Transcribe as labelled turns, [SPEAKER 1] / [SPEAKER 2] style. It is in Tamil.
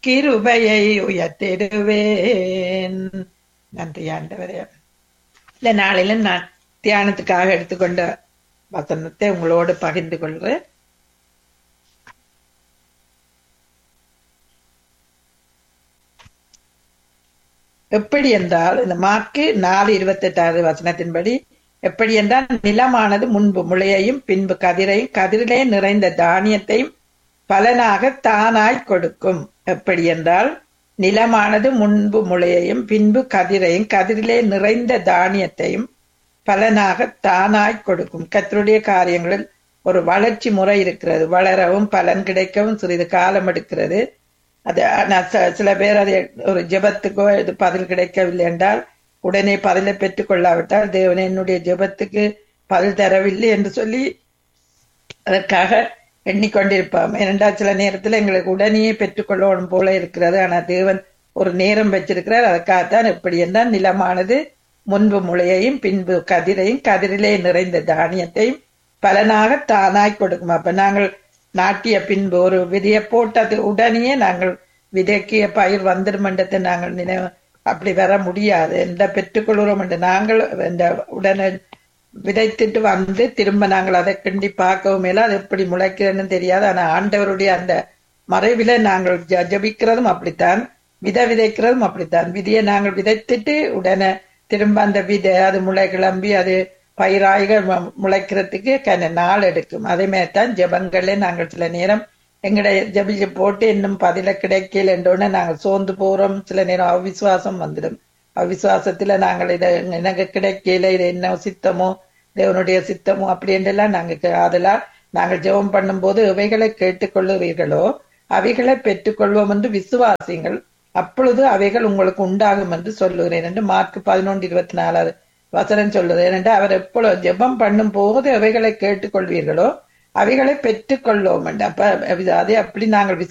[SPEAKER 1] கிருபையை உயர்த்திடுவேன் நன்றி ஆண்டவரே இந்த நாளில நான் தியானத்துக்காக எடுத்துக்கொண்ட வசனத்தை உங்களோடு பகிர்ந்து கொள்றேன் எப்படி என்றால் இந்த மார்க்கு நாலு இருபத்தி எட்டாவது வசனத்தின்படி எப்படி என்றால் நிலமானது முன்பு முளையையும் பின்பு கதிரையும் கதிரிலே நிறைந்த தானியத்தையும் பலனாக தானாய் கொடுக்கும் எப்படி என்றால் நிலமானது முன்பு முளையையும் பின்பு கதிரையும் கதிரிலே நிறைந்த தானியத்தையும் பலனாக தானாய் கொடுக்கும் கத்தருடைய காரியங்களில் ஒரு வளர்ச்சி முறை இருக்கிறது வளரவும் பலன் கிடைக்கவும் சிறிது காலம் எடுக்கிறது அது நான் சில பேர் அதை ஒரு ஜெபத்துக்கோ இது பதில் கிடைக்கவில்லை என்றால் உடனே பதிலை பெற்றுக் கொள்ளாவிட்டால் தேவன் என்னுடைய ஜெபத்துக்கு பதில் தரவில்லை என்று சொல்லி அதற்காக எண்ணிக்கொண்டிருப்பாம் ஏனென்றால் சில நேரத்தில் எங்களுக்கு உடனே பெற்றுக்கொள்ளணும் போல இருக்கிறது ஆனால் தேவன் ஒரு நேரம் வச்சிருக்கிறார் அதற்காகத்தான் எப்படி என்றால் நிலமானது முன்பு முளையையும் பின்பு கதிரையும் கதிரிலே நிறைந்த தானியத்தையும் பலனாக தானாய் கொடுக்கும் அப்ப நாங்கள் நாட்டிய பின்பு ஒரு விதையை போட்டது உடனே நாங்கள் விதைக்கிய பயிர் வந்துடும் என்றதை நாங்கள் நினைவு அப்படி வர முடியாது எந்த பெற்றுக்கொள்கிறோம் என்று நாங்கள் இந்த உடனே விதைத்துட்டு வந்து திரும்ப நாங்கள் அதை கிண்டி பார்க்கவும் மேல அது எப்படி முளைக்கிறதுன்னு தெரியாது ஆனா ஆண்டவருடைய அந்த மறைவில நாங்கள் ஜபிக்கிறதும் அப்படித்தான் விதை விதைக்கிறதும் அப்படித்தான் விதையை நாங்கள் விதைத்துட்டு உடனே திரும்ப அந்த விதை அது முளை கிளம்பி அது பயிராய்கள் முளைக்கிறதுக்கு கன நாள் எடுக்கும் அதே மாதிரி தான் ஜபங்களே நாங்கள் சில நேரம் எங்களுடைய ஜபிச்சு போட்டு இன்னும் பதில கிடைக்கல என்றோன்னு நாங்கள் சோர்ந்து போறோம் சில நேரம் அவிசுவாசம் வந்துடும் அவிசுவாசத்துல நாங்கள் இதை எனக்கு கிடைக்கல இது என்ன சித்தமோ தேவனுடைய சித்தமோ அப்படி என்றெல்லாம் நாங்க அதெல்லாம் நாங்கள் ஜெபம் பண்ணும்போது இவைகளை கேட்டுக்கொள்ளுவீர்களோ அவைகளை பெற்றுக்கொள்வோம் என்று விசுவாசிங்கள் அப்பொழுது அவைகள் உங்களுக்கு உண்டாகும் என்று சொல்லுகிறேன் என்று மார்க் பதினொன்று இருபத்தி நாலாவது வசனம் சொல்லுது ஏனென்றால் அவர் எப்பொழுது ஜெபம் பண்ணும் போது அவைகளை கேட்டுக்கொள்வீர்களோ அவைகளை பெற்றுக்கொள்வோம் அப்ப அதே அப்படி நாங்கள்